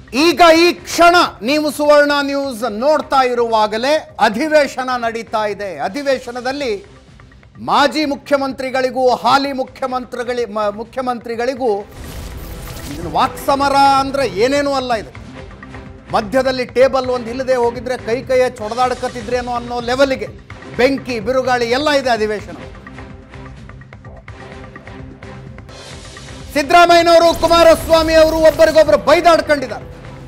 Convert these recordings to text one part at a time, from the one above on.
ಈಗ ಈ ಕ್ಷಣ ನೀವು ಸುವರ್ಣ ನ್ಯೂಸ್ ನೋಡ್ತಾ ಇರುವಾಗಲೇ ಅಧಿವೇಶನ ನಡೀತಾ ಇದೆ ಅಧಿವೇಶನದಲ್ಲಿ ಮಾಜಿ ಮುಖ್ಯಮಂತ್ರಿಗಳಿಗೂ ಹಾಲಿ ಮುಖ್ಯಮಂತ್ರಿಗಳಿ ಮ- ಮುಖ್ಯಮಂತ್ರಿಗಳಿಗೂ ಇದನ್ನು ವಾಕ್ಸಮರ ಅಂದ್ರೆ ಏನೇನೂ ಅಲ್ಲ ಇದು ಮಧ್ಯದಲ್ಲಿ ಟೇಬಲ್ ಒಂದು ಇಲ್ಲದೆ ಹೋಗಿದ್ರೆ ಕೈ ಕೈಯ ಚೊಡೆದಾಡ್ಕತ್ತಿದ್ರೇನೋ ಅನ್ನೋ ಲೆವೆಲ್ಗೆ ಬೆಂಕಿ ಬಿರುಗಾಳಿ ಎಲ್ಲ ಇದೆ ಅಧಿವೇಶನ ಸಿದ್ದರಾಮಯ್ಯನವರು ಕುಮಾರಸ್ವಾಮಿ ಅವರು ಒಬ್ಬರಿಗೊಬ್ಬರು ಬೈದಾಡ್ಕೊಂಡಿದ್ದಾರೆ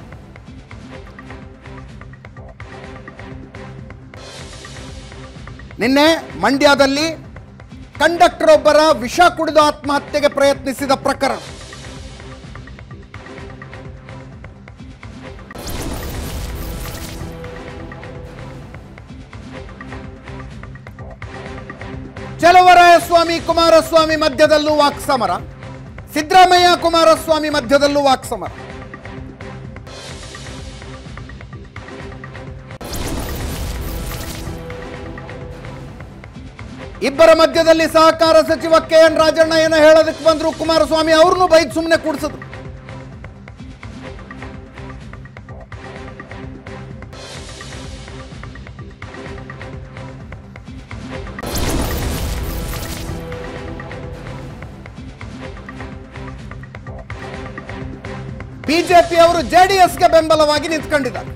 ನಿನ್ನೆ ಮಂಡ್ಯದಲ್ಲಿ ಕಂಡಕ್ಟರ್ ಒಬ್ಬರ ವಿಷ ಕುಡಿದು ಆತ್ಮಹತ್ಯೆಗೆ ಪ್ರಯತ್ನಿಸಿದ ಪ್ರಕರಣ ಚಲವರಾಯಸ್ವಾಮಿ ಕುಮಾರಸ್ವಾಮಿ ಮಧ್ಯದಲ್ಲೂ ವಾಕ್ಸಮರ ಸಿದ್ದರಾಮಯ್ಯ ಕುಮಾರಸ್ವಾಮಿ ಮಧ್ಯದಲ್ಲೂ ವಾಕ್ಸಮರ ಇಬ್ಬರ ಮಧ್ಯದಲ್ಲಿ ಸಹಕಾರ ಸಚಿವ ಕೆ ಎನ್ ರಾಜಣ್ಣ ಏನೋ ಹೇಳೋದಕ್ಕೆ ಬಂದ್ರು ಕುಮಾರಸ್ವಾಮಿ ಅವ್ರನ್ನೂ ಬೈಕ್ ಸುಮ್ಮನೆ ಕೂಡಿಸಿದ್ರು ಬಿಜೆಪಿ ಅವರು ಜೆಡಿಎಸ್ಗೆ ಬೆಂಬಲವಾಗಿ ನಿಂತ್ಕೊಂಡಿದ್ದಾರೆ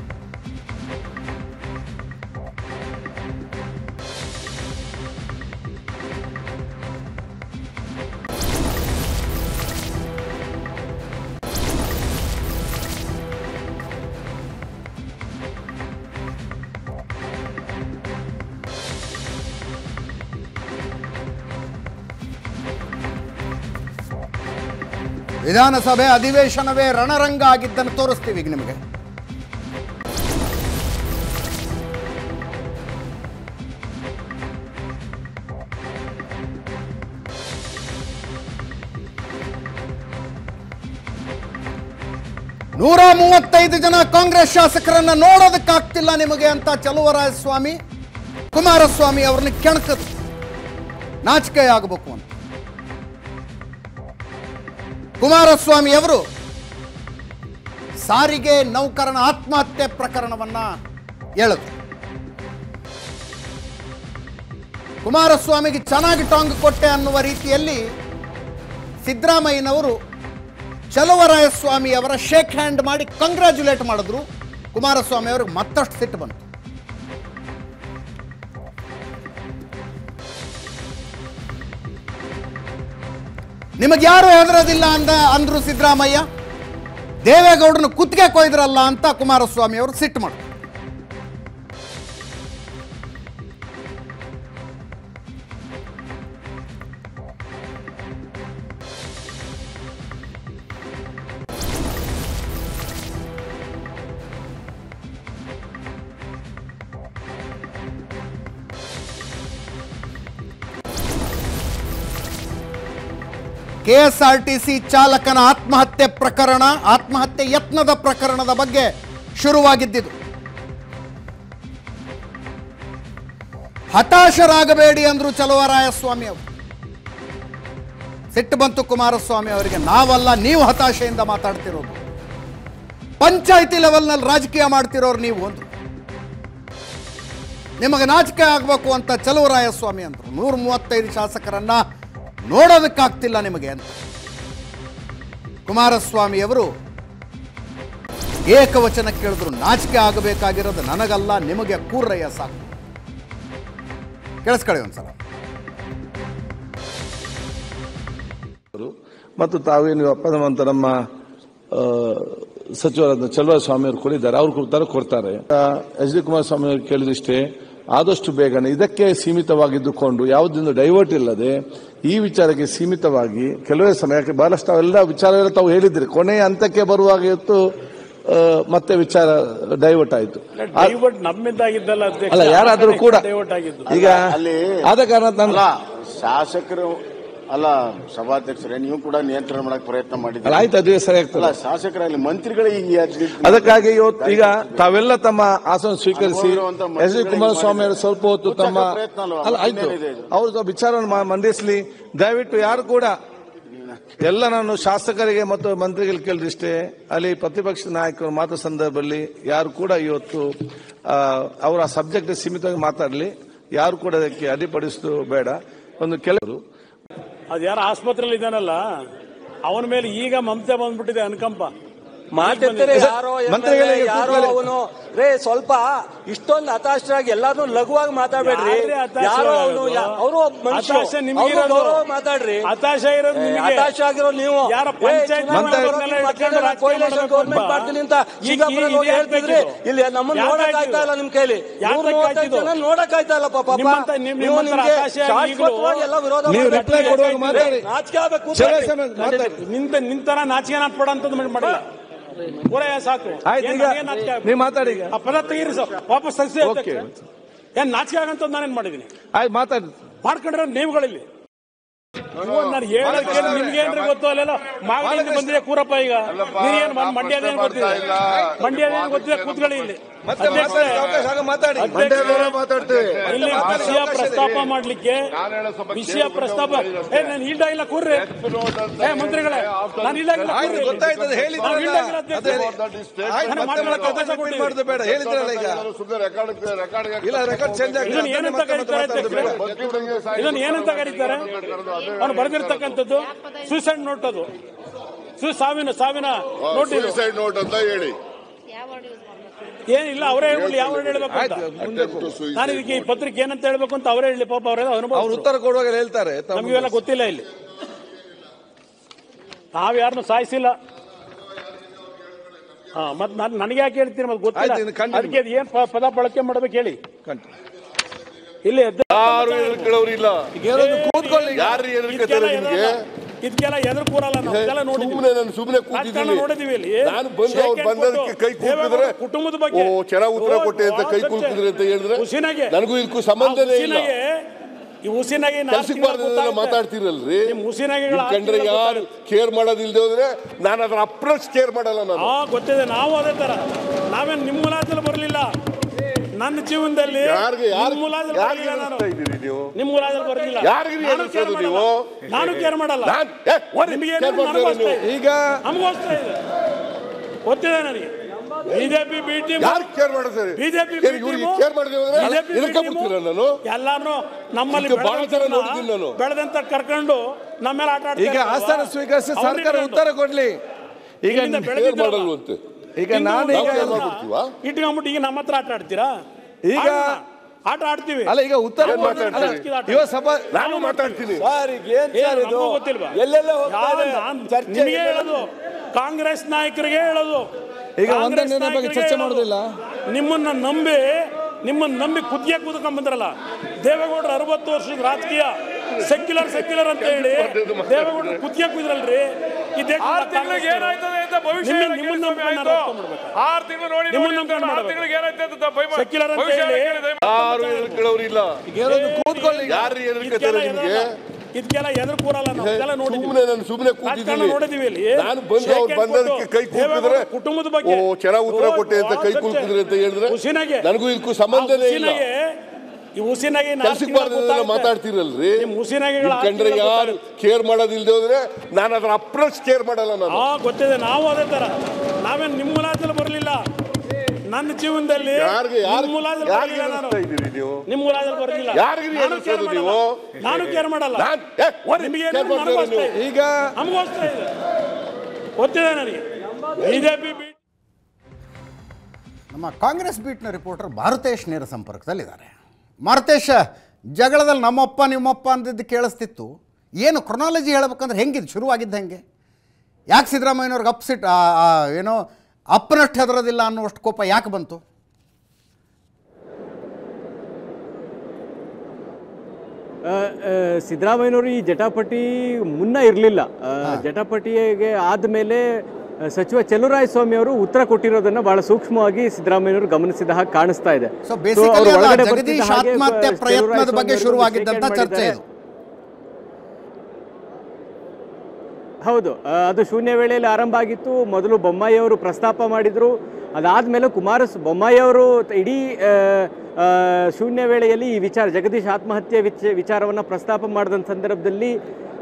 ವಿಧಾನಸಭೆ ಅಧಿವೇಶನವೇ ರಣರಂಗ ಆಗಿದ್ದನ್ನು ತೋರಿಸ್ತೀವಿ ಈಗ ನಿಮಗೆ ನೂರ ಮೂವತ್ತೈದು ಜನ ಕಾಂಗ್ರೆಸ್ ಶಾಸಕರನ್ನ ನೋಡೋದಕ್ಕಾಗ್ತಿಲ್ಲ ನಿಮಗೆ ಅಂತ ಚಲುವರಾಯಸ್ವಾಮಿ ಕುಮಾರಸ್ವಾಮಿ ಅವ್ರನ್ನ ಕೆಣಕದು ನಾಚಿಕೆ ಆಗಬೇಕು ಅಂತ ಕುಮಾರಸ್ವಾಮಿ ಅವರು ಸಾರಿಗೆ ನೌಕರನ ಆತ್ಮಹತ್ಯೆ ಪ್ರಕರಣವನ್ನ ಹೇಳಿದ್ರು ಕುಮಾರಸ್ವಾಮಿಗೆ ಚೆನ್ನಾಗಿ ಟಾಂಗ್ ಕೊಟ್ಟೆ ಅನ್ನುವ ರೀತಿಯಲ್ಲಿ ಸಿದ್ದರಾಮಯ್ಯನವರು ಚಲುವರಾಯಸ್ವಾಮಿ ಅವರ ಶೇಕ್ ಹ್ಯಾಂಡ್ ಮಾಡಿ ಕಂಗ್ರ್ಯಾಚುಲೇಟ್ ಮಾಡಿದ್ರು ಕುಮಾರಸ್ವಾಮಿ ಅವ್ರಿಗೆ ಮತ್ತಷ್ಟು ಸಿಟ್ಟು ಬಂತು ನಿಮಗೆ ಯಾರು ಹೆದರೋದಿಲ್ಲ ಅಂದ ಅಂದ್ರು ಸಿದ್ದರಾಮಯ್ಯ ದೇವೇಗೌಡನ ಕುತ್ತಿಗೆ ಕೊಯ್ದ್ರಲ್ಲ ಅಂತ ಕುಮಾರಸ್ವಾಮಿ ಅವರು ಸಿಟ್ಟು ಮಾಡಿದ್ರು ಕೆಎಸ್ಆರ್ಟಿಸಿ ಚಾಲಕನ ಆತ್ಮಹತ್ಯೆ ಪ್ರಕರಣ ಆತ್ಮಹತ್ಯೆ ಯತ್ನದ ಪ್ರಕರಣದ ಬಗ್ಗೆ ಶುರುವಾಗಿದ್ದಿದ್ದು ಹತಾಶರಾಗಬೇಡಿ ಅಂದ್ರು ಚಲುವರಾಯಸ್ವಾಮಿ ಅವರು ಸಿಟ್ಟು ಬಂತು ಕುಮಾರಸ್ವಾಮಿ ಅವರಿಗೆ ನಾವಲ್ಲ ನೀವು ಹತಾಶೆಯಿಂದ ಮಾತಾಡ್ತಿರೋದು ಪಂಚಾಯತಿ ಲೆವೆಲ್ನಲ್ಲಿ ರಾಜಕೀಯ ಮಾಡ್ತಿರೋರು ನೀವು ಅಂದ್ರು ನಿಮಗೆ ನಾಚಿಕೆ ಆಗಬೇಕು ಅಂತ ಚಲುವರಾಯಸ್ವಾಮಿ ಅಂದ್ರು ನೂರ ಮೂವತ್ತೈದು ಶಾಸಕರನ್ನ ನೋಡೋದಕ್ಕಾಗ್ತಿಲ್ಲ ನಿಮಗೆ ಅಂತ ಕುಮಾರಸ್ವಾಮಿ ಅವರು ಏಕವಚನ ಕೇಳಿದ್ರು ನಾಚಿಕೆ ಆಗಬೇಕಾಗಿರೋದು ನನಗಲ್ಲ ನಿಮಗೆ ಕೂರ್ರಯ್ಯ ಸಾಕು ಕೇಳಿಸ್ಕೊಳ್ಳಿ ಒಂದ್ಸಲ ಅವರು ಮತ್ತು ತಾವೇನು ಅಪ್ಪನವಂತ ನಮ್ಮ ಆ, ಸಚಿವರಾದ ಚಲುವ ಸ್ವಾಮಿ ಅವರು ಕೊಡಿದ್ದಾರೆ ಅವ್ರು ಕೊಡ್ತಾರೆ ಕೊಡ್ತಾರೆ ಎಚ್ ಡಿ ಕುಮಾರಸ್ವಾಮಿ ಅವರು ಕೇಳಿದಿಷ್ಟೇ ಆದಷ್ಟು ಬೇಗನೆ ಇದಕ್ಕೆ ಸೀಮಿತವಾಗಿದ್ದುಕೊಂಡು ಯಾವುದೊಂದು ಡೈವರ್ಟ್ ಇಲ್ಲದೆ ಈ ವಿಚಾರಕ್ಕೆ ಸೀಮಿತವಾಗಿ ಕೆಲವೇ ಸಮಯ ಯಾಕೆ ಬಹಳಷ್ಟು ಅವೆಲ್ಲ ವಿಚಾರವೆಲ್ಲ ತಾವು ಹೇಳಿದ್ರಿ ಕೊನೆಯ ಹಂತಕ್ಕೆ ಬರುವಾಗ ಇವತ್ತು ಆ, ಮತ್ತೆ ವಿಚಾರ ಡೈವರ್ಟ್ ಆಯಿತು ಡೈವರ್ಟ್ ನಮ್ಮಿಂದಾಗಿದ್ದಲ್ಲ ಅಧ್ಯಕ್ಷ ಅಲ್ಲ ಯಾರಾದರೂ ಕೂಡ ಡೈವರ್ಟ್ ಆಗಿದ್ದು ಈಗ ಅಲ್ಲಿ ಆದ ಕಾರಣ ನಾನು ಅಲ್ಲ ಶಾಸಕರು ಅಲ್ಲ ಸಭಾಧ್ಯಕ್ಷರೇ ನೀವು ಕೂಡ ನಿಯಂತ್ರಣ ಮಾಡಕ್ ಪ್ರಯತ್ನ ಅಲ್ಲ, ಮಾಡಿದ್ದೀರಿ ಆಯ್ತು ಅದೇ ಸರಿ ಅಲ್ಲ ಆಗ್ತದೆ ಶಾಸಕರಲ್ಲಿ ಮಂತ್ರಿಗಳೇ ಈಗ ಯಾಕೆ- ಅದಕ್ಕಾಗಿ ಇವತ್ತು ಈಗ ತಾವೆಲ್ಲ ತಮ್ಮ ಆಸನ ಸ್ವೀಕರಿಸಿ ಅನುಭವಿರುವಂತ ಎಸ್ ಡಿ ಕುಮಾರಸ್ವಾಮಿ ಅವರು ಸ್ವಲ್ಪ ಹೊತ್ತು ತಮ್ಮ ಮುಚ್ಚಕ್ಕೆ ಪ್ರಯತ್ನ ಅಲ್ವಾ? ಅಲ್ಲ ಆಯ್ತು ಇನ್ನೇನಿದೆ ಇದು? ಅವ್ರ ವಿಚಾರವನ್ನು ಮ- ಮಂಡಿಸಲಿ ದಯವಿಟ್ಟು ಯಾರು ಕೂಡ ಎಲ್ಲ ನಾನು ಶಾಸಕರಿಗೆ ಮತ್ತು ಮಂತ್ರಿಗಳಿಗೆ ಕೇಳಿದಿಷ್ಟೇ ಅಲ್ಲಿ ಪ್ರತಿಪಕ್ಷ ನಾಯಕರು ಮಾತು ಸಂದರ್ಭದಲ್ಲಿ ಯಾರು ಕೂಡ ಇವತ್ತು ಆ, ಅವರ ಸಬ್ಜೆಕ್ಟ್ ಸೀಮಿತವಾಗಿ ಮಾತಾಡಲಿ ಯಾರು ಕೂಡ ಅದಕ್ಕೆ ಅಡ್ಡಿಪಡಿಸೋದು ಬೇಡ ಒಂದು ಕೆಲವರು ಅದ್ ಯಾರ ಆಸ್ಪತ್ರೆಯಲ್ಲಿ ಇದ್ದಾನಲ್ಲ ಅವನ ಮೇಲೆ ಈಗ ಮಮತೆ ಬಂದ್ಬಿಟ್ಟಿದೆ ಅನುಕಂಪ ಮಾತೆತ್ತರೆ ಯಾರೋ ಮಂತ್ರಿಗಳಿಗೆ MLA, ಯಾರೋ ಕೂತ್ಕೊಳ್ಳಿ. ಅವನು ರೇ ಸ್ವಲ್ಪ ಇಷ್ಟೊಂದು ಹತಾಶರಾಗಿ ಎಲ್ಲಾರು ಲಘುವಾಗಿ ಮಾತಾಡ್ಬೇಡ್ರಿ ಯಾರ್ರೀ ಹತಾಶ ಯಾರೋ ಅವನು ಇರೋದು? ಅವರು ಮನುಷ್ಯ ಹತಾಶ ನಿಮ್ಗಿರೋದು. ಗೌರವ ಮಾತಾಡ್ರಿ ಹತಾಶ ಇರೋದು ಏ, ನಿಮಗೆ. ಹತಾಶ ಆಗಿರೋ ನೀವು ಯಾರ ಏ, ಪಂಚಾಯ್ತಿ ಚುನಾವಣೆ ಮಂತ್ರಿ ಬರೋದು ಇಟ್ಕೊಂಡು ಮಾತಾಡೋಣ, ರಾಜಕೀಯ coalition ಮಾಡ್ಬೇಕು government ಅಂತ. ಮಾಡ್ತೀನಿ ಅಂತ ಈಗ ಚಿಕ್ಕಿ ಬರೋದು ಇದು ಹೇಳ್ತಿದ್ರಿ ಯಾಕೆ ಇಲ್ಲಿ ನಮ್ಮನ್ನ ಯಾಕೆ ನೋಡಕ್ ಆಯ್ತು? ಆಯ್ತಾ ಇಲ್ಲ ನಿಮ್ ಕೈಲಿ ಯಾಕೆ ನೂರ ಮೂವತ್ತೈದು ಆಯ್ತು? ಜನ ನೋಡಕ್ ಆಯ್ತಾ ಇಲ್ಲ ಪಾಪ ನಿಮ್ಮಂತ- ನಿಮ್- ನೀವು ನಿಮ್ಮಂತ ನಿಮ್ಗೆ ಹತಾಶ ಈಗಲೂ ಶಾಶ್ವತವಾಗಿ ಎಲ್ಲ ವಿರೋಧ ನೀವು ಮಾಡ್ತಾ reply ಇದ್ದೀರಿ. ಕೊಡುವಾಗ ಮಾತಾಡಿ. ನಾಚಿಕೆ ಆಗ್ಬೇಕು ಚಲೋ ಕೂತ್ಕೊಳ್ಳಿ. ಸಮಯ ಮಾತಾಡಿ ನಿಂತ ನಿಂತರ ನಾಚಿಕೆ ನಾಟ್ಬೇಡ ಅಂತದ್ದು ಮಾಡಿಲ್ಲ ಪೂರ ಸಾಕು ಆಯ್ತು ಏನ್ ಈಗ ನನಗೆ ನಾಚಿಕೆ ಆಗ್ಬೇಕು? ನೀವು ಮಾತಾಡಿ ಈಗ ಆ ಪದ ತೆಗೀರಿ ಸರ್ ವಾಪಸ್ ತೆಗ್ಸಿ ಓಕೆ. ಏನ್ ನಾಚಿಕೆ ಆಗಂತ ನಾನೇನ್ ಮಾಡಿದೀನಿ ಆಯ್ತು ಮಾತಾಡಿ ಮಾಡ್ಕೊಂಡಿರೋ ನೀವುಗಳಲ್ಲಿ ನಾನು ಹೇಳಕ್ಕೆ ನಿಮ್ಗೆ ಏನ್ರಿ ಗೊತ್ತು ಅಲ್ಲೆಲ್ಲ ಮಾಗಡಿಯಿಂದ ಬಂದಿದೆ ಕೂರಪ್ಪ ಈಗ ನೀವೇನ್ ಮಂಡ್ಯದ ಏನ್ ಗೊತ್ತಿದೆ ಮಂಡ್ಯದ ಏನ್ ಗೊತ್ತಿದೆ ಕೂತ್ಕೊಳ್ಳಿ ಇಲ್ಲಿ ಮತ್ತೆ ಅಧ್ಯಕ್ಷರೇ, ಮಾತಾಡಿ ಅವಕಾಶ ಆಗ ಮಾತಾಡಿ ಅಧ್ಯಕ್ಷರೇ, ಇಲ್ಲಿ ವಿಷಯ ಪ್ರಸ್ತಾಪ ಮಾಡ್ಲಿಕ್ಕೆ ವಿಷಯ ಪ್ರಸ್ತಾಪ ಏ ನಾನು ಈಲ್ಡ್ ಆಗಿಲ್ಲ ಕೂರ್ರಿ ಏ ಮಂತ್ರಿಗಳೇ ನಾನು ಈಲ್ಡ್ ಆಗಿಲ್ಲ ಆಯ್ತು ಕೂರ್ರಿ. ಗೊತ್ತಾಯ್ತದೆ ನಾನು ಹೇಳಿದ್ರಲ್ಲ ಈಲ್ಡ್ ಆಗಿಲ್ಲ ಅದೇ ಅಧ್ಯಕ್ಷರೇ. ಆಯ್ತು ನಾನು ಮತ್ತೆ ಮಾತಾಡಕ್ಕೆ ಮತ್ತೆ ಅವಕಾಶ repeat ಮಾಡೋದು ಬೇಡ ಹೇಳಿದ್ರಲ್ಲ ಈಗ ಇಲ್ಲ ರೆಕಾರ್ಡ್ ಚೇಂಜ್ ಆಗಿದೆ ಇದನ್ನ ಏನಂತ ಕರೀತಾರೆ ಅಧ್ಯಕ್ಷರೇ? ಇದನ್ನ ಏನಂತ ಕರೀತಾರೆ ಅವನು ಬರೆದಿರ್ತಕ್ಕಂಥದ್ದು ಸೂಸೈಡ್ ನೋಟ್ ಅದು ಸು ಸಾವಿನ ಸಾವಿನ ನೋಟ್ ಇದು ಸೂಸೈಡ್ ನೋಟ್ ಅಂತ ಹೇಳಿ ಏನಿಲ್ಲ ಅವರೇ ಹೇಳಿ ಯಾವ ಹೇಳ್ಬೇಕು ಅಂತ ಆಯ್ತು ಮುಂದೆ Attempt to suicide ನಾನು ಇದಕ್ಕೆ ಈ ಪತ್ರಿಕೆ ಏನಂತ ಹೇಳ್ಬೇಕು ಅಂತ ಅವರೇ ಹೇಳಿ ಪಾಪ ಅವರೇ ಅನುಭವ ಅವ್ರು ಉತ್ತರ ಕೊಡುವಾಗ ಹೇಳ್ತಾರೆ ತಾವು ನಮ್ಗೆ ಇವೆಲ್ಲ ಗೊತ್ತಿಲ್ಲ ಇಲ್ಲಿ ನಾವ್ ಯಾರನ್ನು ಸಾಯಿಸಿಲ್ಲ ಹಾ ಮತ್ ನಾನ್ ನನಗೆ ಯಾಕೆ ಹೇಳ್ತೀನಿ ಮತ್ತೆ ಗೊತ್ತಿಲ್ಲ ಆಯ್ತು, ಇನ್ನು continue. ಅದಕ್ಕೆ ಅದು ಏನ್ ಪ- ಪದ ಬಳಕೆ ಮಾಡ್ಬೇಕು ಹೇಳಿ ಕಂಟಿನ್ಯೂ. ಇಲ್ಲಿ ಅಧ್ಯಕ್ಷ- ಯಾರು ಕೇಳೋರಿಲ್ಲ ಈಗ ಏನೊಂದು ಕೂತ್ಕೊಳ್ಳಿ ಈಗ. ಯಾರು ಇದಕ್ಕೆಲ್ಲ ಎದುರ್ಕತಾರೆ ನಿಮ್ಗೆ ಎದುರಲ್ಲ. ಇದಕ್ಕೆಲ್ಲ ಎದುರು ಕೂರಲ್ಲ ನಾವು ಇದೆಲ್ಲ ನೋಡಿದ್ವಿ ಸುಮ್ಮನೆ ನಾನು ಸುಮ್ಮನೆ ರಾಜಕಾರಣ ಕೂತಿದ್ದೀನಿ ನೋಡಿದೀವಿ ಇಲ್ಲಿ ನಾನು ಬಂದು ಅವ್ರು ಶೇಖರ್ ಬಂದದಕ್ಕೆ ಕೊಟ್ಟು ಕೈ ಕೂತಿದ್ರೆ ದೇವೇಗೌಡ ಕುಟುಂಬದ ಬಗ್ಗೆ ಓ ಚೆನ್ನಾಗಿ ಉತ್ತರ ಓ, ಕೊಟ್ಟೆ ಅಂತ ಕೈ ಆ ಕುಲ್ಕಿದ್ರೆ ಅಂತ ಹೇಳಿದ್ರೆ ಹುಸಿನಾಗೆ ನನಗೂ ಇದಕ್ಕೂ ಸಂಬಂಧನೇ ಇಲ್ಲ ಹುಸಿನಾಗೆ ಈ ಹುಸಿನಾಗೆ ನಾಲ್ಕು ಕೆಲ್ಸಕ್ಕೆ ತಿಂಗಳು ಬಾರ್ದಲ್ಲ ಗೊತ್ತಾಗುತ್ತೆ. ಮಾತಾಡ್ತಿರಲ್ರಿ ನಿಮ್ ಹುಸಿನಾಗೆಗಳ ನಿಮ್ ಆರು ಕಂಡ್ರೆ ತಿಂಗಳು ಯಾರು ಕೇರ್ ಮಾಡೋದಿಲ್ದೆ ಹೋದ್ರೆ ನಾನು ಅದರ ಅಪ್ರೋಚ್ ಕೇರ್ ಮಾಡಲ್ಲ ನಾನು ಹಾ ಗೊತ್ತಿದೆ ನಾವು ಅದೇ ತರ ನಾವೇನ್ ನಿಮ್ಮ ಮುಲಾಜಲ್ಲಿ ಬರಲಿಲ್ಲ ನನ್ನ ಜೀವನದಲ್ಲಿ ಯಾರಿಗೆ ಯಾರು ನಿಮ್ಮ ಮುಲಾಜಲ್ಲಿ ಯಾರಿಗೆ ಬರಲಿಲ್ಲ ನಾನು ಎದುರಿಸ್ತಾ ಇದ್ದೀರಿ ನೀವು ನಿಮ್ಮ ಮುಲಾಜಲ್ಲಿ ಬರಲಿಲ್ಲ ಯಾರಿಗೆ ನಾನು care ಎದುರಿಸೋದು ಮಾಡಲ್ಲ. ನೀವು? ನಾನು ಕೇರ್ ಮಾಡಲ್ಲ ನಾನ್- ಏ, ಹೋರಿ, ನಿಮಗೆ care ಮಾಡ್ತೀರಾ ನನಗೋಸ್ಕರ ನೀವು? ಇದೆ. ಈಗ ನಮಗೂ ಅಷ್ಟೇ ಇದೆ ಗೊತ್ತಿದೆ ನನಗೆ ಬಿಜೆಪಿ ಬಿ ಟೀಮ್ ಯಾರು ಕೇರ್ ಮಾಡ್ತಾರೆ ಬಿಜೆಪಿ ಏನ್ ಇವ್ರಿಗೆ ಕೇರ್ ಮಾಡಿದೆ ಹೋದ್ರೆ ಇದಕ್ಕೆ ಬಿಡ್ತೀರ ನಾನು ಎಲ್ಲಾನು ನಮ್ಮಲ್ಲಿ ಇದಕ್ಕೆ ಬಹಳ ಜನ ಬೆಳೆದಂತವ್ರನ್ನ ನೋಡಿದ್ದೀನಿ ನಾನು. ಬೆಳೆದಂತ ಕರ್ಕೊಂಡು ನಮ್ಮ ಮೇಲೆ ಆಟ ಆಡ್ತಾ ಈಗ ಇರ್ತಾರಲ್ವಾ? ಆಸ್ಥಾನ ಸ್ವೀಕರಿಸಿ ಅವ್ರನ್ನ ಸರ್ಕಾರ ಇಟ್ಕೊಂಡು. ಉತ್ತರ ಕೊಡ್ಲಿ ಈಗ ಇಲ್ಲಿಂದ ನಿ- ಕೇರ್ ಬೆಳೆದಿದ್ದಾರಲ್ಲ, ಮಾಡಲ್ವಂತೆ ಈಗ ಇಂದು ನಾನು ನಾವು ಈಗ care ಮಾಡ್ಬಿಡ್ತೀವಾ? ಇಟ್ಕೊಂಡ್ಬಿಟ್ಟು ಈಗ ನಮ್ಮ ಹತ್ರ ಆಟ ಆಡ್ತೀರಾ ಈಗ- ಆಡೋಣ. ಆಟ ಆಡ್ತೀವಿ ಅಲ್ಲ ಈಗ ಉತ್ತರ ಏನ್ ಮಾತಾಡ್ತೀರಿ? ಇವ ಸಭಾ ನಾನು ಮಾತಾಡ್ತೀನಿ ಸರ್ ಈಗ ಏನ್ ಏ, ಸರ್ ಇದು ನಮಗೂ ಗೊತ್ತಿಲ್ವಾ ಎಲ್ಲೆಲ್ಲ ಹೋಗ್ತಾ ಯಾವ ಇದೆ? ನಾನ್ ಚರ್ಚೆ ನಿಮಗೆ ಎಲ್ಲೆಲ್ಲ- ಹೇಳೋದು ಕಾಂಗ್ರೆಸ್ ನಾಯಕರಿಗೆ ಹೇಳೋದು ಈಗ ಒಂದೇ ಕಾಂಗ್ರೆಸ್ ನಿರ್ಣಯ ಬಗ್ಗೆ ನಾಯಕರಿಗೆ ಚರ್ಚೆ ಹೇಳೋದು. ಮಾಡೋದಿಲ್ಲ? ನಿಮ್ಮನ್ನ ನಂಬಿ ನಿಮ್ಮನ್ನ ನಂಬಿ ಕುದ್ಯ ಕೂತ್ಕೊಂಡ್ ಬಂದ್ರಲ್ಲ ದೇವೇಗೌಡರು ಅರವತ್ತು ವರ್ಷದ ರಾಜಕೀಯ ಸೆಕ್ಯುಲರ್ ಸೆಕ್ಯುಲರ್ ಅಂತ ಹೇಳಿ ದೇವೇಗೌಡರು ಕುದ್ಯ ಕೂದ್ರಲ್ರಿ ಈ ದೇಶ ಆರು ತಿಂಗಳಿಗೆ ಏನಾಯ್ತದೆ ಅಂತ ಭವಿಷ್ಯ ನಿಮ್ಮ- ಹೇಳಕ್ಕೆ ನಿಮ್ಮನ್ನ ಸ್ವಾಮಿ ನಂಬ್ಕೊಂಡು ಆಯ್ತು. ಅರ್ಥ ಮಾಡ್ಬೇಕು. ಆರು ತಿಂಗಳು ನೋಡಿ ನಿಮ್ಮನ್ನ ನೋಡಿ ನಂಬ್ಕೊಂಡು ಆರು ಮಾಡ್ಬೇಕು. ತಿಂಗಳಿಗೆ ಏನಾಯ್ತು ಅಂತ ಭಯ- Secular ಅಂತ ಭವಿಷ್ಯ ಹೇಳಿ- ಹೇಳಕ್ಕೆ ದಯಮಾಡಿ ಯಾರು ಕೇಳೋರಿಲ್ಲ ಈಗ ಏನೊಂದು ಕೂತ್ಕೊಳ್ಳಿ ಈಗ. ಯಾರು ಎದುರ್ಕತಾರೆ ನಿಮ್ಗೆ ಇದಕ್ಕೆಲ್ಲ ಎದುರು ಕೂರಲ್ಲ ನಾವು ಇದೆಲ್ಲ ನೋಡಿದ್ವಿ ಸುಮ್ಮನೆ ನಾನು ಸುಮ್ಮನೆ ರಾಜಕಾರಣ ಕೂತಿದ್ದೀನಿ ನೋಡಿದೀವಿ ಇಲ್ಲಿ ನಾನು ಬಂದು ಅವ್ರು ಶೇಖರ್ ಬಂದದಕ್ಕೆ ಕೈ ಕೊಟ್ಟು ಕೂತಿದ್ರೆ ದೇವೇಗೌಡ ಕುಟುಂಬದ ಬಗ್ಗೆ ಓ ಚೆನ್ನಾಗಿ ಉತ್ತರ ಓ, ಕೊಟ್ಟೆ ಅಂತ ಕೈ ಬಹಳ ಕುಲ್ಕಿದ್ರೆ ಅಂತ ಹೇಳಿದ್ರೆ ಹುಸಿನಾಗೆ ನನಗೂ ಇದಕ್ಕೂ ಸಂಬಂಧನೇ ಇಲ್ಲ ಹುಸಿನಾಗೆ ಈ ಹುಸಿನಾಗೆ ನಾಲ್ಕು ಕೆಲ್ಸಕ್ಕೆ ತಿಂಗಳು ಬಾರ್ದಲ್ಲ ಗೊತ್ತಾಗುತ್ತೆ. ಮಾತಾಡ್ತಿರಲ್ರಿ ನಿಮ್ ಹುಸಿನಾಗೆಗಳ ನಿಮ್ ಕಂಡ್ರೆ ಆಸ್ತಿಗಳ ಯಾರು ಕೇರ್ ಮಾಡೋದಿಲ್ದೆ ಹೋದ್ರೆ ನಾನು ಅದರ ಅಪ್ರೋಚ್ ಕೇರ್ ಮಾಡಲ್ಲ ನಾನು ಹಾ ಗೊತ್ತಿದೆ ನಾವು ಅದೇ ತರ ನಾವೇನ್ ನಿಮ್ಮ ಮುಲಾಜಲ್ಲಿ ಬರಲಿಲ್ಲ ನನ್ನ ಜೀವನದಲ್ಲಿ ಯಾರಿಗೆ ಯಾರು ನಿಮ್ಮ ಮುಲಾಜಲ್ಲಿ ಯಾರಿಗೆ ಬರಲಿಲ್ಲ ನಾನು ಎದುರಿಸ್ತಾ ಇದ್ದೀರಿ ನೀವು ನಿಮ್ಮ ಮುಲಾಜಲ್ಲಿ ಬರಲಿಲ್ಲ ಯಾರಿಗೆ ನಾನು care ಎದುರಿಸೋದು ಮಾಡಲ್ಲ. ನೀವು? ನಾನು ಕೇರ್ ಮಾಡಲ್ಲ ನಾನ್- ಏ, ಹೋರಿ, ನಿಮಗೆ care ಮಾಡ್ತೀರಾ ನನಗೂ ಅಷ್ಟೇ ನೀವು? ಇದೆ. ಈಗ ನಮಗೂ ಅಷ್ಟೇ ಇದೆ ಗೊತ್ತಿದೆ ನನಗೆ ಬಿಜೆಪಿ ಬಿ ನಮ್ಮ ಕಾಂಗ್ರೆಸ್ ಬೀಟ್ನ ರಿಪೋರ್ಟರ್ ಭಾರತೇಶ್ ನೇರ ಸಂಪರ್ಕದಲ್ಲಿದ್ದಾರೆ ಮಾರುತೇಶ ಜಗಳದಲ್ಲಿ ನಮ್ಮಪ್ಪ ನಿಮ್ಮಪ್ಪ ಅಂದಿದ್ದು ಕೇಳಿಸ್ತಿತ್ತು ಏನು ಕ್ರೊನಾಲಜಿ ಹೇಳ್ಬೇಕಂದ್ರೆ ಹೆಂಗಿದ್ದು ಶುರುವಾಗಿದ್ದು ಹೆಂಗೆ ಯಾಕೆ ಸಿದ್ದರಾಮಯ್ಯನವ್ರಿಗೆ ಅಪ್ಸಿಟ್ ಏನೋ ಅಪ್ಪನಷ್ಟು ಹೆದರೋದಿಲ್ಲ ಅನ್ನುವಷ್ಟು ಕೋಪ ಯಾಕೆ ಬಂತು ಆ, ಆ, ಸಿದ್ದರಾಮಯ್ಯನವರು ಈ ಜಟಾಪಟಿ ಮುನ್ನ ಇರಲಿಲ್ಲ ಜಟಾಪಟಿಗೆ ಆದಮೇಲೆ ಸಚಿವ ಸ್ವಾಮಿ ಅವರು ಉತ್ತರ ಕೊಟ್ಟಿರೋದನ್ನ ಬಹಳ ಸೂಕ್ಷ್ಮವಾಗಿ ಸಿದ್ದರಾಮಯ್ಯನವರು ಗಮನಿಸಿದ ಹಾಗೆ ಕಾಣಿಸ್ತಾ ಇದೆ ಸೊ So, ಬೇಸಿಕಲಿ ಅವ್ರು ಒಳಗಡೆ ಜಗದೀಶ್ ಬರ್ತಿದ್ದ ಹಾಗೆ ಆತ್ಮಹತ್ಯೆ ಚೆಲುವರಾಯ ಪ್ರಯತ್ನದ ಸ್ವಾಮಿ ಬಗ್ಗೆ ಅವರು ಶುರುವಾಗಿದ್ದಂಥ statement ಚರ್ಚೆ ಮಾಡಿದ್ದಾರೆ. ಇದು ಹೌದು ಆ, ಅದು ಶೂನ್ಯ ವೇಳೆಯಲ್ಲಿ ಆರಂಭ ಆಗಿತ್ತು ಮೊದಲು ಬೊಮ್ಮಾಯಿ ಅವರು ಪ್ರಸ್ತಾಪ ಮಾಡಿದ್ರು ಅದಾದ್ಮೇಲೆ ಕುಮಾರ ಬೊಮ್ಮಾಯಿ ಅವರು ಇಡೀ ಆ, ಆ, ಶೂನ್ಯ ವೇಳೆಯಲ್ಲಿ ಈ ವಿಚಾರ ಜಗದೀಶ್ ಆತ್ಮಹತ್ಯೆ ವಿಚ ವಿಚಾರವನ್ನು ಪ್ರಸ್ತಾಪ ಮಾಡಿದ ಸಂದರ್ಭದಲ್ಲಿ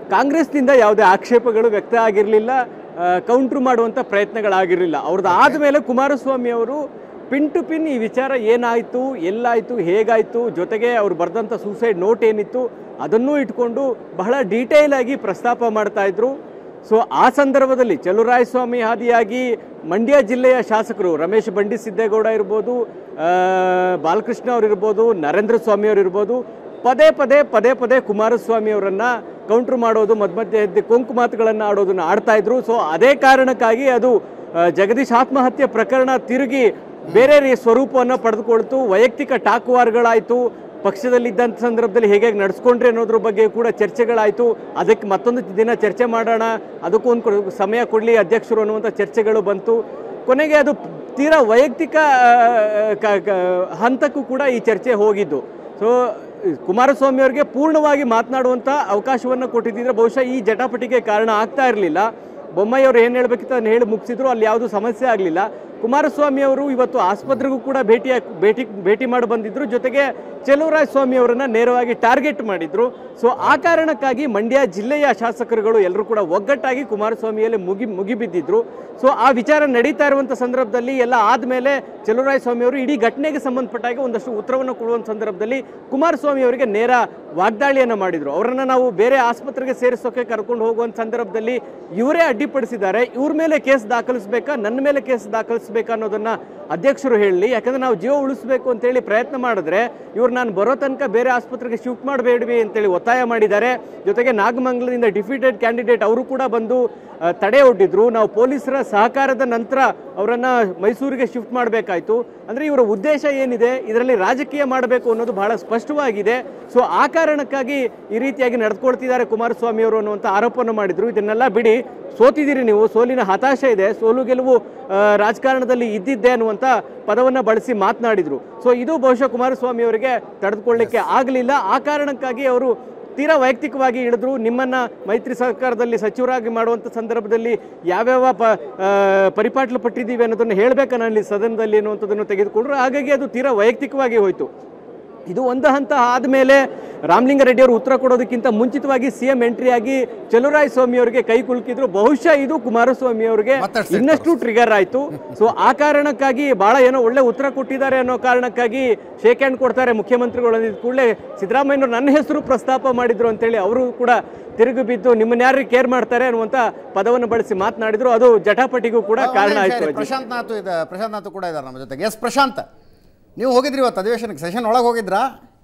ಕಾಂಗ್ರೆಸ್ನಿಂದ ಯಾವುದೇ ಆಕ್ಷೇಪಗಳು ವ್ಯಕ್ತ ಆಗಿರಲಿಲ್ಲ ಕೌಂಟ್ರ್ ಮಾಡುವಂಥ ಪ್ರಯತ್ನಗಳಾಗಿರಲಿಲ್ಲ ಅವ್ರದ್ದು ಆದಮೇಲೆ ಕುಮಾರಸ್ವಾಮಿ ಅವರು ಪಿನ್ ಟು ಪಿನ್ ಈ ವಿಚಾರ ಏನಾಯಿತು ಎಲ್ಲಾಯಿತು ಹೇಗಾಯಿತು ಜೊತೆಗೆ ಅವ್ರು ಬರೆದಂಥ ಸೂಸೈಡ್ ನೋಟ್ ಏನಿತ್ತು ಅದನ್ನೂ ಇಟ್ಕೊಂಡು ಬಹಳ ಡೀಟೇಲ್ ಆಗಿ ಪ್ರಸ್ತಾಪ ಮಾಡ್ತಾ ಇದ್ರು ಸೊ ಆ ಸಂದರ್ಭದಲ್ಲಿ ಚಲುರಾಯಸ್ವಾಮಿ ಹಾದಿಯಾಗಿ ಮಂಡ್ಯ ಜಿಲ್ಲೆಯ ಶಾಸಕರು ರಮೇಶ್ ಬಂಡಿ ಸಿದ್ದೇಗೌಡ ಇರ್ಬೋದು ಆ, ಬಾಲಕೃಷ್ಣ ಅವರು ಇರ್ಬೋದು ನರೇಂದ್ರ ಸ್ವಾಮಿ ಅವರು ಇರ್ಬೋದು ಪದೇ ಪದೇ ಪದೇ ಪದೇ ಕುಮಾರಸ್ವಾಮಿ ಅವರನ್ನ ಕೌಂಟ್ರ್ ಮಾಡೋದು ಮಧ್ಯ ಮಧ್ಯೆ ಎದ್ದು ಕೊಂಕು ಮಾತುಗಳನ್ನು ಆಡೋದನ್ನ ಆಡ್ತಾ ಇದ್ರು ಸೊ ಅದೇ ಕಾರಣಕ್ಕಾಗಿ ಅದು ಆ, ಜಗದೀಶ್ ಆತ್ಮಹತ್ಯೆ ಪ್ರಕರಣ ತಿರುಗಿ ಬೇರೆ ರೀ ಸ್ವರೂಪವನ್ನು ಪಡೆದುಕೊಳ್ತು ವೈಯಕ್ತಿಕ ಟಾಕುವಾರ್ಗಳಾಯಿತು ಪಕ್ಷದಲ್ಲಿದ್ದಂಥ ಸಂದರ್ಭದಲ್ಲಿ ಹೇಗೆ ಹೇಗೆ ನಡ್ಸ್ಕೊಂಡ್ರಿ ಅನ್ನೋದ್ರ ಬಗ್ಗೆ ಕೂಡ ಚರ್ಚೆಗಳಾಯಿತು ಅದಕ್ಕೆ ಮತ್ತೊಂದು ದಿನ ಚರ್ಚೆ ಮಾಡೋಣ ಅದಕ್ಕೂ ಒಂದು ಕೊಡ್- ಸಮಯ ಕೊಡಲಿ ಅಧ್ಯಕ್ಷರು ಅನ್ನುವಂಥ ಚರ್ಚೆಗಳು ಬಂತು ಕೊನೆಗೆ ಅದು ತೀರಾ ವೈಯಕ್ತಿಕ ಆ, ಕ- ಕ- ಹಂತಕ್ಕೂ ಕೂಡ ಈ ಚರ್ಚೆ ಹೋಗಿದ್ದು ಸೊ ಕುಮಾರಸ್ವಾಮಿ ಅವರಿಗೆ ಪೂರ್ಣವಾಗಿ ಮಾತನಾಡುವಂಥ ಅವಕಾಶವನ್ನು ಕೊಟ್ಟಿದ್ದಿದ್ರೆ ಬಹುಶಃ ಈ ಜಟಾಪಟಿಗೆ ಕಾರಣ ಆಗ್ತಾ ಇರಲಿಲ್ಲ ಬೊಮ್ಮಾಯಿ ಅವರು ಏನು ಹೇಳಬೇಕಿತ್ತು ಅದನ್ನ ಹೇಳಿ ಮುಗಿಸಿದ್ರು ಅಲ್ಲಿ ಯಾವುದೂ ಸಮಸ್ಯೆ ಆಗಲಿಲ್ಲ ಕುಮಾರಸ್ವಾಮಿ ಅವರು ಇವತ್ತು ಆಸ್ಪತ್ರೆಗೂ ಕೂಡ ಭೇಟಿ ಭೇಟಿ ಭೇಟಿ ಮಾಡಿ ಬಂದಿದ್ರು ಜೊತೆಗೆ ಚೆಲುವರಾಜ ಸ್ವಾಮಿ ಅವರನ್ನ ನೇರವಾಗಿ ಟಾರ್ಗೆಟ್ ಮಾಡಿದ್ರು ಸೊ ಆ ಕಾರಣಕ್ಕಾಗಿ ಮಂಡ್ಯ ಜಿಲ್ಲೆಯ ಶಾಸಕರುಗಳು ಎಲ್ಲರೂ ಕೂಡ ಒಗ್ಗಟ್ಟಾಗಿ ಕುಮಾರಸ್ವಾಮಿಯಲ್ಲಿ ಮುಗಿ ಮುಗಿಬಿದ್ದಿದ್ರು ಸೊ ಆ ವಿಚಾರ ನಡೀತಾ ಇರುವಂಥ ಸಂದರ್ಭದಲ್ಲಿ ಎಲ್ಲ ಆದಮೇಲೆ ಚೆಲುವರಾಯ ಸ್ವಾಮಿ ಅವರು ಇಡೀ ಘಟನೆಗೆ ಸಂಬಂಧಪಟ್ಟ ಹಾಗೆ ಒಂದಷ್ಟು ಉತ್ತರವನ್ನು ಕೊಡುವಂಥ ಸಂದರ್ಭದಲ್ಲಿ ಕುಮಾರಸ್ವಾಮಿ ಅವರಿಗೆ ನೇರ ವಾಗ್ದಾಳಿಯನ್ನು ಮಾಡಿದ್ರು ಅವರನ್ನ ನಾವು ಬೇರೆ ಆಸ್ಪತ್ರೆಗೆ ಸೇರಿಸೋಕೆ ಕರ್ಕೊಂಡು ಹೋಗುವಂಥ ಸಂದರ್ಭದಲ್ಲಿ ಇವರೇ ಅಡ್ಡಿಪಡಿಸಿದ್ದಾರೆ ಇವ್ರ ಮೇಲೆ ಕೇಸ್ ದಾಖಲಿಸಬೇಕಾ ನನ್ನ ಮೇಲೆ ಕೇಸ್ ದಾಖಲಿಸಬೇಕಾ ಅನ್ನೋದನ್ನ ಅಧ್ಯಕ್ಷರು ಹೇಳಲಿ ಯಾಕಂದ್ರೆ ನಾವು ಜೀವ ಉಳಿಸಬೇಕು ಅಂತೇಳಿ ಪ್ರಯತ್ನ ಮಾಡಿದ್ರೆ ಇವ್ರು ನಾನು ಬರೋ ತನಕ ಬೇರೆ ಆಸ್ಪತ್ರೆಗೆ ಶಿಫ್ಟ್ ಮಾಡಬೇಡ್ವಿ ಅಂತೇಳಿ ಒತ್ತಾಯ ಮಾಡಿದ್ದಾರೆ ಜೊತೆಗೆ ನಾಗಮಂಗಲದಿಂದ ಡಿಫೀಟೆಡ್ ಕ್ಯಾಂಡಿಡೇಟ್ ಅವರು ಕೂಡ ಬಂದು ಆ, ತಡೆ ಒಡ್ಡಿದ್ರು ನಾವು ಪೊಲೀಸರ ಸಹಕಾರದ ನಂತರ ಅವರನ್ನ ಮೈಸೂರಿಗೆ ಶಿಫ್ಟ್ ಮಾಡಬೇಕಾಯ್ತು ಅಂದ್ರೆ ಇವರ ಉದ್ದೇಶ ಏನಿದೆ ಇದರಲ್ಲಿ ರಾಜಕೀಯ ಮಾಡಬೇಕು ಅನ್ನೋದು ಬಹಳ ಸ್ಪಷ್ಟವಾಗಿದೆ ಸೊ ಆ ಕಾರಣಕ್ಕಾಗಿ ಈ ರೀತಿಯಾಗಿ ನಡೆದುಕೊಳ್ತಿದ್ದಾರೆ ಕುಮಾರಸ್ವಾಮಿ ಅವರು ಅನ್ನುವಂಥ ಆರೋಪವನ್ನು ಮಾಡಿದ್ರು ಇದನ್ನೆಲ್ಲ ಬಿಡಿ ಸೋತಿದ್ದೀರಿ ನೀವು ಸೋಲಿನ ಹತಾಶೆ ಇದೆ ಸೋಲು ಗೆಲುವು ಆ, ರಾಜಕಾರಣದಲ್ಲಿ ಇದ್ದಿದ್ದೆ ಅನ್ನುವಂಥ ಪದವನ್ನು ಬಳಸಿ ಮಾತನಾಡಿದ್ರು ಸೊ ಇದು ಬಹುಶಃ ಕುಮಾರಸ್ವಾಮಿ ಅವರಿಗೆ ತಡೆದುಕೊಳ್ಳಿಕ್ಕೆ ಆಗಲಿಲ್ಲ ಆ ಕಾರಣಕ್ಕಾಗಿ ಅವರು ತೀರಾ ವೈಯಕ್ತಿಕವಾಗಿ ಇಳಿದ್ರು ನಿಮ್ಮನ್ನ ಮೈತ್ರಿ ಸರ್ಕಾರದಲ್ಲಿ ಸಚಿವರಾಗಿ ಮಾಡುವಂಥ ಸಂದರ್ಭದಲ್ಲಿ ಯಾವ್ಯಾವ ಪ ಆ, ಪರಿಪಾಟ್ಲು ಪಟ್ಟಿದ್ದೀವಿ ಅನ್ನೋದನ್ನು ಹೇಳಬೇಕು ನಾನು ಇಲ್ಲಿ ಸದನದಲ್ಲಿ ಅನ್ನುವಂಥದ್ದನ್ನು ತೆಗೆದುಕೊಂಡ್ರು ಹಾಗಾಗಿ ಅದು ತೀರಾ ವೈಯಕ್ತಿಕವಾಗಿ ಹೋಯಿತು ಇದು ಒಂದು ಹಂತ ಆದಮೇಲೆ ರಾಮಲಿಂಗಾರೆಡ್ಡಿ ಅವರು ಉತ್ತರ ಕೊಡೋದಕ್ಕಿಂತ ಮುಂಚಿತವಾಗಿ ಸಿ ಎಂ ಎಂಟ್ರಿ ಆಗಿ ಚಲುರಾಯ ಸ್ವಾಮಿ ಅವರಿಗೆ ಕೈ ಕುಲುಕಿದ್ರು ಬಹುಶಃ ಇದು ಕುಮಾರಸ್ವಾಮಿ ಅವರಿಗೆ ಮತ್ತಷ್ಟು ಇನ್ನಷ್ಟು ಟ್ರಿಗರ್ ಆಯಿತು ಸೊ ಆ ಕಾರಣಕ್ಕಾಗಿ ಬಹಳ ಏನೋ ಒಳ್ಳೆ ಉತ್ತರ ಕೊಟ್ಟಿದ್ದಾರೆ ಅನ್ನೋ ಕಾರಣಕ್ಕಾಗಿ ಶೇಕ್ ಹ್ಯಾಂಡ್ ಕೊಡ್ತಾರೆ ಮುಖ್ಯಮಂತ್ರಿಗಳು ಅಂದಿದ್ದ ಕೂಡಲೇ ಸಿದ್ದರಾಮಯ್ಯನವರು ನನ್ನ ಹೆಸರು ಪ್ರಸ್ತಾಪ ಮಾಡಿದ್ರು ಅಂತೇಳಿ ಅವರು ಕೂಡ ತಿರುಗಿ ಬಿದ್ದು ನಿಮ್ಮನ್ನ ಯಾರು ಕೇರ್ ಮಾಡ್ತಾರೆ ಅನ್ನುವಂಥ ಪದವನ್ನು ಬಳಸಿ ಮಾತನಾಡಿದ್ರು ಅದು ಜಟಾಪಟಿಗೂ ಕೂಡ ಕಾರಣ ಆಯಿತು ಅಜ್ಜಿ. ಪ್ರಶಾಂತ್ ನಾಥ್ ಇದೆ ಪ್ರಶಾಂತ್ ನಾಥ್ ಕೂಡ ಇದ್ದಾರೆ ನಮ್ಮ ಜೊತೆಗೆ ಎಸ್ ಪ್ರಶಾಂತ್ ನೀವು ಹೋಗಿದ್ರಿ ಇವತ್ತು ಅಧಿವೇಶನಕ್ಕೆ ಸೆಷನ್ ಒಳಗೆ ಹೋಗಿದ್ರಾ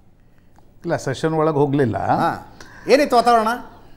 ಇಲ್ಲ ಸೆಷನ್ ಒಳಗೆ ಹೋಗಲಿಲ್ಲ ಹಾಂ ಏನಿತ್ತು ವಾತಾವರಣ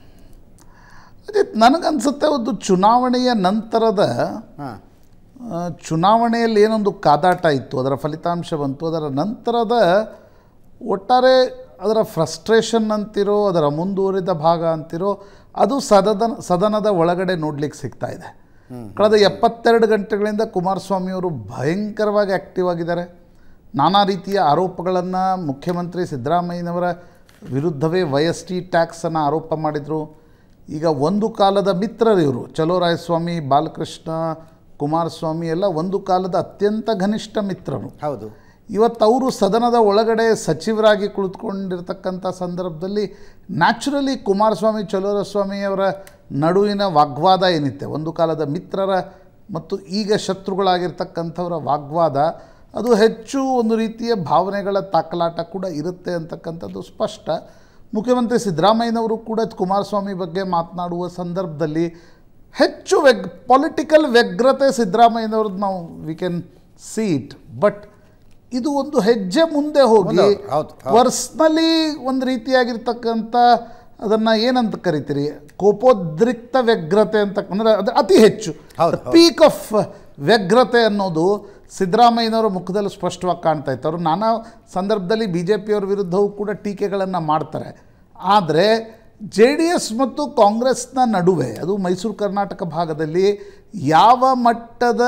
ಅದೇ ನನಗನ್ಸುತ್ತೆ ಒಂದು ಚುನಾವಣೆಯ ನಂತರದ ಹಾಂ ಆ, ಚುನಾವಣೆಯಲ್ಲಿ ಏನೊಂದು ಕಾದಾಟ ಇತ್ತು ಅದರ ಫಲಿತಾಂಶ ಬಂತು ಅದರ ನಂತರದ ಒಟ್ಟಾರೆ ಅದರ ಫ್ರಸ್ಟ್ರೇಷನ್ ಅಂತಿರೋ ಅದರ ಮುಂದುವರಿದ ಭಾಗ ಅಂತಿರೋ ಅದು ಸದನ ಸದನದ ಒಳಗಡೆ ನೋಡ್ಲಿಕ್ಕೆ ಸಿಗ್ತಾ ಇದೆ ಕಳೆದ ಎಪ್ಪತ್ತೆರಡು ಗಂಟೆಗಳಿಂದ ಕುಮಾರಸ್ವಾಮಿಯವರು ಭಯಂಕರವಾಗಿ ಆ್ಯಕ್ಟಿವ್ ಆಗಿದ್ದಾರೆ ನಾನಾ ರೀತಿಯ ಆರೋಪಗಳನ್ನು ಮುಖ್ಯಮಂತ್ರಿ ಸಿದ್ದರಾಮಯ್ಯನವರ ವಿರುದ್ಧವೇ ವೈ ಎಸ್ ಟಿ ಟ್ಯಾಕ್ಸನ್ನು ಆರೋಪ ಮಾಡಿದರು ಈಗ ಒಂದು ಕಾಲದ ಮಿತ್ರರು ಇವರು ಚಲೋರಾಯಸ್ವಾಮಿ ಬಾಲಕೃಷ್ಣ ಕುಮಾರಸ್ವಾಮಿ ಎಲ್ಲ ಒಂದು ಕಾಲದ ಅತ್ಯಂತ ಘನಿಷ್ಠ ಮಿತ್ರರು ಹೌದು ಇವತ್ತು ಅವರು ಸದನದ ಒಳಗಡೆ ಸಚಿವರಾಗಿ ಕುಳಿತುಕೊಂಡಿರ್ತಕ್ಕಂಥ ಸಂದರ್ಭದಲ್ಲಿ ನ್ಯಾಚುರಲಿ ಕುಮಾರಸ್ವಾಮಿ ಚಲೋರಸ್ವಾಮಿಯವರ ನಡುವಿನ ವಾಗ್ವಾದ ಏನಿತ್ತೆ ಒಂದು ಕಾಲದ ಮಿತ್ರರ ಮತ್ತು ಈಗ ಶತ್ರುಗಳಾಗಿರ್ತಕ್ಕಂಥವರ ವಾಗ್ವಾದ ಅದು ಹೆಚ್ಚು ಒಂದು ರೀತಿಯ ಭಾವನೆಗಳ ತಾಕಲಾಟ ಕೂಡ ಇರುತ್ತೆ ಅಂತಕ್ಕಂಥದ್ದು ಸ್ಪಷ್ಟ ಮುಖ್ಯಮಂತ್ರಿ ಸಿದ್ದರಾಮಯ್ಯನವರು ಕೂಡ ಕುಮಾರಸ್ವಾಮಿ ಬಗ್ಗೆ ಮಾತನಾಡುವ ಸಂದರ್ಭದಲ್ಲಿ ಹೆಚ್ಚು ವ್ಯಗ್ ಪೊಲಿಟಿಕಲ್ ವ್ಯಗ್ರತೆ ಸಿದ್ದರಾಮಯ್ಯನವ್ರದ್ದು ನಾವು we can see it but ಇದು ಒಂದು ಹೆಜ್ಜೆ ಮುಂದೆ ಹೋಗಿ ಮುಂದೆ ಹೌದು, ಹೌದು, ಹೌದು. ಪರ್ಸ್ನಲಿ ಒಂದು ರೀತಿಯಾಗಿರ್ತಕ್ಕಂಥ ಅದನ್ನು ಏನಂತ ಕರಿತೀರಿ ಕೋಪೋದ್ರಿಕ್ತ ವ್ಯಗ್ರತೆ ಅಂತ ಅಂದರೆ ಅದು ಅತಿ ಹೆಚ್ಚು ಹೌದು, ಪೀಕ್ ಆಫ್ ವ್ಯಗ್ರತೆ ಅನ್ನೋದು ಸಿದ್ದರಾಮಯ್ಯನವರ ಮುಖದಲ್ಲಿ ಸ್ಪಷ್ಟವಾಗಿ ಕಾಣ್ತಾ ಇತ್ತು ಅವರು ನಾನಾ ಸಂದರ್ಭದಲ್ಲಿ ಬಿ ಜೆ ಪಿಯವ್ರ ವಿರುದ್ಧವೂ ಕೂಡ ಟೀಕೆಗಳನ್ನು ಮಾಡ್ತಾರೆ ಆದರೆ ಜೆ ಡಿ ಎಸ್ ಮತ್ತು ಕಾಂಗ್ರೆಸ್ನ ನಡುವೆ ಅದು ಮೈಸೂರು ಕರ್ನಾಟಕ ಭಾಗದಲ್ಲಿ ಯಾವ ಮಟ್ಟದ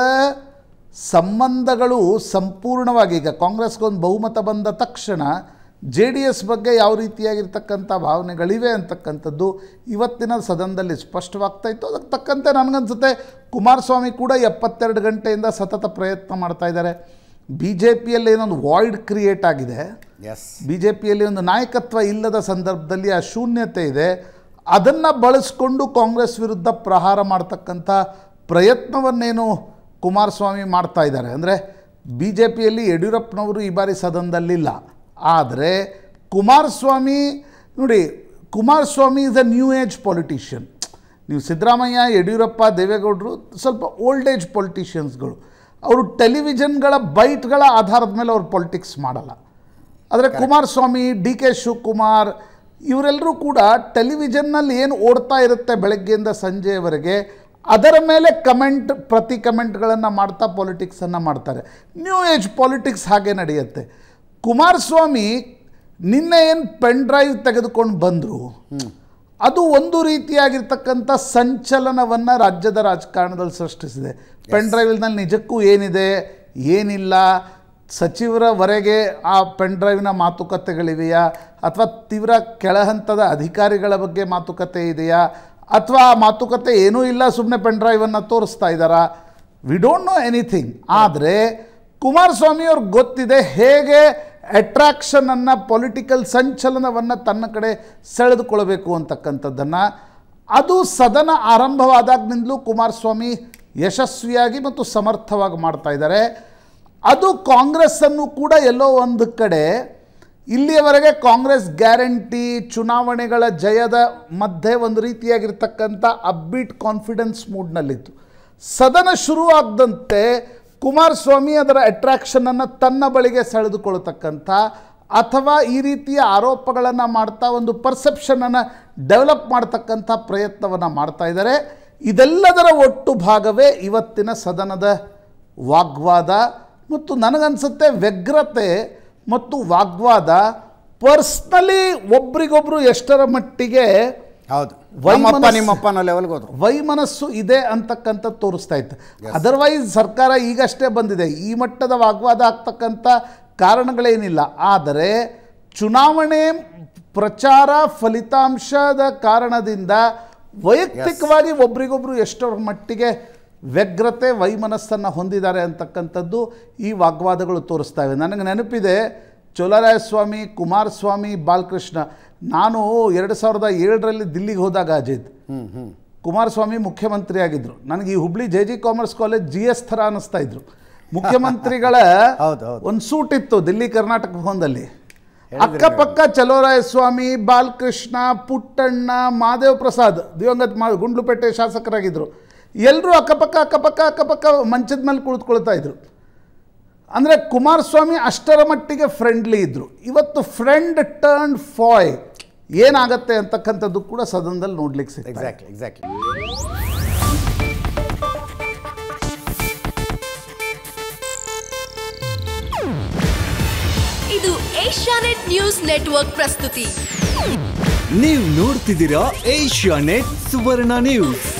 ಸಂಬಂಧಗಳು ಸಂಪೂರ್ಣವಾಗಿ ಈಗ ಕಾಂಗ್ರೆಸ್ಗೊಂದು ಬಹುಮತ ಬಂದ ತಕ್ಷಣ ಜೆ ಡಿ ಎಸ್ ಬಗ್ಗೆ ಯಾವ ರೀತಿಯಾಗಿರ್ತಕ್ಕಂಥ ಭಾವನೆಗಳಿವೆ ಅಂತಕ್ಕಂಥದ್ದು ಇವತ್ತಿನ ಸದನದಲ್ಲಿ ಸ್ಪಷ್ಟವಾಗ್ತಾ ಇತ್ತು ಅದಕ್ಕೆ ತಕ್ಕಂತೆ ನನಗನ್ಸುತ್ತೆ ಕುಮಾರಸ್ವಾಮಿ ಕೂಡ ಎಪ್ಪತ್ತೆರಡು ಗಂಟೆಯಿಂದ ಸತತ ಪ್ರಯತ್ನ ಮಾಡ್ತಾ ಇದ್ದಾರೆ ಬಿ ಜೆ ಪಿಯಲ್ಲಿ ಏನೊಂದು ವಾಯ್ಡ್ ಕ್ರಿಯೇಟ್ ಆಗಿದೆ ಎಸ್ ಬಿ ಜೆ ಪಿಯಲ್ಲಿ ಒಂದು ನಾಯಕತ್ವ ಇಲ್ಲದ ಸಂದರ್ಭದಲ್ಲಿ ಆ ಶೂನ್ಯತೆ ಇದೆ ಅದನ್ನು ಬಳಸ್ಕೊಂಡು ಕಾಂಗ್ರೆಸ್ ವಿರುದ್ಧ ಪ್ರಹಾರ ಮಾಡ್ತಕ್ಕಂಥ ಪ್ರಯತ್ನವನ್ನೇನು ಕುಮಾರಸ್ವಾಮಿ ಮಾಡ್ತಾ ಇದ್ದಾರೆ ಅಂದರೆ ಬಿ ಜೆ ಪಿಯಲ್ಲಿ ಯಡಿಯೂರಪ್ಪನವರು ಈ ಬಾರಿ ಸದನದಲ್ಲಿಲ್ಲ ಆದರೆ ಕುಮಾರಸ್ವಾಮಿ ನೋಡಿ Kumaraswamy is a new age politician ನೀವು ಸಿದ್ದರಾಮಯ್ಯ ಯಡಿಯೂರಪ್ಪ ದೇವೇಗೌಡರು ಸ್ವಲ್ಪ ಓಲ್ಡ್ ಏಜ್ ಪೊಲಿಟಿಷಿಯನ್ಸ್ಗಳು ಅವರು ಟೆಲಿವಿಷನ್ಗಳ ಬೈಟ್ಗಳ ಆಧಾರದ ಮೇಲೆ ಅವ್ರು ಪೊಲಿಟಿಕ್ಸ್ ಮಾಡಲ್ಲ ಆದರೆ ಕುಮಾರಸ್ವಾಮಿ ಡಿ ಕೆ ಶಿವಕುಮಾರ್ ಇವರೆಲ್ಲರೂ ಕೂಡ ಟೆಲಿವಿಷನ್ನಲ್ಲಿ ಏನು ಓಡ್ತಾ ಇರುತ್ತೆ ಬೆಳಗ್ಗೆಯಿಂದ ಸಂಜೆಯವರೆಗೆ ಅದರ ಮೇಲೆ ಕಮೆಂಟ್ ಪ್ರತಿ ಕಮೆಂಟ್ಗಳನ್ನು ಮಾಡ್ತಾ ಪೊಲಿಟಿಕ್ಸನ್ನು ಮಾಡ್ತಾರೆ ನ್ಯೂ ಏಜ್ ಪಾಲಿಟಿಕ್ಸ್ ಹಾಗೆ ನಡೆಯುತ್ತೆ ಕುಮಾರಸ್ವಾಮಿ ನಿನ್ನೆ ಏನು ಪೆನ್ ಡ್ರೈವ್ ತೆಗೆದುಕೊಂಡು ಬಂದರು ಅದು ಒಂದು ರೀತಿಯಾಗಿರ್ತಕ್ಕಂಥ ಸಂಚಲನವನ್ನು ರಾಜ್ಯದ ರಾಜಕಾರಣದಲ್ಲಿ ಸೃಷ್ಟಿಸಿದೆ ಪೆನ್ ಡ್ರೈವ್ನಲ್ಲಿ ನಿಜಕ್ಕೂ ಏನಿದೆ ಏನಿಲ್ಲ ಸಚಿವರವರೆಗೆ ಆ ಪೆನ್ ಡ್ರೈವ್ನ ಮಾತುಕತೆಗಳಿವೆಯಾ ಅಥವಾ ತೀವ್ರ ಕೆಳಹಂತದ ಅಧಿಕಾರಿಗಳ ಬಗ್ಗೆ ಮಾತುಕತೆ ಇದೆಯಾ ಅಥವಾ ಆ ಮಾತುಕತೆ ಏನೂ ಇಲ್ಲ ಸುಮ್ಮನೆ ಪೆನ್ ಡ್ರೈವನ್ನು ತೋರಿಸ್ತಾ ಇದ್ದಾರಾ ವಿ ಡೋಂಟ್ ನೋ ಎನಿಥಿಂಗ್ ಆದರೆ ಕುಮಾರಸ್ವಾಮಿ ಅವ್ರಿಗೆ ಗೊತ್ತಿದೆ ಹೇಗೆ ಅಟ್ರಾಕ್ಷನನ್ನು ಪೊಲಿಟಿಕಲ್ ಸಂಚಲನವನ್ನು ತನ್ನ ಕಡೆ ಸೆಳೆದುಕೊಳ್ಬೇಕು ಅಂತಕ್ಕಂಥದ್ದನ್ನು ಅದು ಸದನ ಆರಂಭವಾದಾಗಿನಿಂದಲೂ ಕುಮಾರಸ್ವಾಮಿ ಯಶಸ್ವಿಯಾಗಿ ಮತ್ತು ಸಮರ್ಥವಾಗಿ ಮಾಡ್ತಾ ಇದ್ದಾರೆ ಅದು ಕಾಂಗ್ರೆಸ್ಸನ್ನು ಕೂಡ ಎಲ್ಲೋ ಒಂದು ಕಡೆ ಇಲ್ಲಿಯವರೆಗೆ ಕಾಂಗ್ರೆಸ್ ಗ್ಯಾರಂಟಿ ಚುನಾವಣೆಗಳ ಜಯದ ಮಧ್ಯೆ ಒಂದು ರೀತಿಯಾಗಿರ್ತಕ್ಕಂಥ ಅಬ್ಬಿಟ್ ಕಾನ್ಫಿಡೆನ್ಸ್ ಮೂಡ್ನಲ್ಲಿತ್ತು ಸದನ ಶುರುವಾಗದಂತೆ ಕುಮಾರಸ್ವಾಮಿ ಅದರ ಅಟ್ರಾಕ್ಷನನ್ನು ತನ್ನ ಬಳಿಗೆ ಸೆಳೆದುಕೊಳ್ತಕ್ಕಂಥ ಅಥವಾ ಈ ರೀತಿಯ ಆರೋಪಗಳನ್ನು ಮಾಡ್ತಾ ಒಂದು ಪರ್ಸೆಪ್ಷನನ್ನು ಡೆವಲಪ್ ಮಾಡ್ತಕ್ಕಂಥ ಪ್ರಯತ್ನವನ್ನು ಮಾಡ್ತಾ ಇದ್ದಾರೆ ಇದೆಲ್ಲದರ ಒಟ್ಟು ಭಾಗವೇ ಇವತ್ತಿನ ಸದನದ ವಾಗ್ವಾದ ಮತ್ತು ನನಗನ್ಸುತ್ತೆ ವ್ಯಗ್ರತೆ ಮತ್ತು ವಾಗ್ವಾದ ಪರ್ಸ್ನಲಿ ಒಬ್ರಿಗೊಬ್ರು ಎಷ್ಟರ ಮಟ್ಟಿಗೆ ಹೌದು ವೈಮನಸ್ಸು- ನಮ್ಮಪ್ಪ ನಿಮ್ಮಪ್ಪ ಅನ್ನೋ ಲೆವೆಲ್ಗೆ ಹೋದ್ರು ವೈಮನಸ್ಸು ಇದೆ ಅಂತಕ್ಕಂಥ ತೋರಿಸ್ತಾ ಇತ್ತು ಅದರ್ವೈಸ್ ಸರ್ಕಾರ ಈಗಷ್ಟೇ ಬಂದಿದೆ ಈ ಮಟ್ಟದ ವಾಗ್ವಾದ ಆಗ್ತಕ್ಕಂಥ ಕಾರಣಗಳೇನಿಲ್ಲ ಆದರೆ ಚುನಾವಣೆ ಪ್ರಚಾರ ಫಲಿತಾಂಶದ ಕಾರಣದಿಂದ ವೈಯಕ್ತಿಕವಾಗಿ ಒಬ್ರಿಗೊಬ್ರು ಎಷ್ಟರ ಮಟ್ಟಿಗೆ ವ್ಯಗ್ರತೆ ವೈಮನಸ್ಸನ್ನು ಹೊಂದಿದ್ದಾರೆ ಅಂತಕ್ಕಂಥದ್ದು ಈ ವಾಗ್ವಾದಗಳು ತೋರಿಸ್ತಾ ಇವೆ ನನಗೆ ನೆನಪಿದೆ ಚೋಲರಾಯಸ್ವಾಮಿ ಕುಮಾರಸ್ವಾಮಿ ಬಾಲಕೃಷ್ಣ ನಾನು ಎರಡು ಸಾವಿರದ ಏಳರಲ್ಲಿ ದಿಲ್ಲಿಗೆ ಹೋದಾಗ ಅಜಿತ್ ಕುಮಾರಸ್ವಾಮಿ ಮುಖ್ಯಮಂತ್ರಿ ಆಗಿದ್ರು ನನಗೆ ಈ Hubli J G commerce college G S ಥರ ಅನ್ನಿಸ್ತಾ ಇದ್ರು ಮುಖ್ಯಮಂತ್ರಿಗಳ ಹೌದು, ಹೌದು. ಒಂದು ಸೂಟ್ ಇತ್ತು ದಿಲ್ಲಿ ಕರ್ನಾಟಕ ಭವನದಲ್ಲಿ ಅಕ್ಕಪಕ್ಕ ಚಲೋರಾಯಸ್ವಾಮಿ ಬಾಲಕೃಷ್ಣ ಪುಟ್ಟಣ್ಣ ಮಾದೇವ್ ಪ್ರಸಾದ್ ದಿವಂಗತ್ ಮಾ ಗುಂಡ್ಲುಪೇಟೆ ಶಾಸಕರಾಗಿದ್ದರು ಎಲ್ಲರೂ ಅಕ್ಕಪಕ್ಕ ಅಕ್ಕಪಕ್ಕ ಅಕ್ಕಪಕ್ಕ ಮಂಚದ ಮೇಲೆ ಕುಳಿತುಕೊಳ್ತಾ ಇದ್ರು ಅಂದರೆ ಕುಮಾರಸ್ವಾಮಿ ಅಷ್ಟರ ಮಟ್ಟಿಗೆ ಫ್ರೆಂಡ್ಲಿ ಇದ್ದರು ಇವತ್ತು ಫ್ರೆಂಡ್ ಟರ್ನ್ ಫಾಯ್ ಏನಾಗತ್ತೆ ಅಂತಕ್ಕಂಥದ್ದು ಕೂಡ ಸದನದಲ್ಲಿ ನೋಡ್ಲಿಕ್ಕೆ ಸಿಗ್ತದೆ ಎಕ್ಸಾಕ್ಟ್ಲಿ ಎಕ್ಸಾಕ್ಟ್ಲಿ ಇದು ಏಷ್ಯಾನೆಟ್ ನ್ಯೂಸ್ ನೆಟ್ವರ್ಕ್ ಪ್ರಸ್ತುತಿ ನೀವು ನೋಡ್ತಿದ್ದೀರಾ ಏಷ್ಯಾ ನೆಟ್ ಸುವರ್ಣ ನ್ಯೂಸ್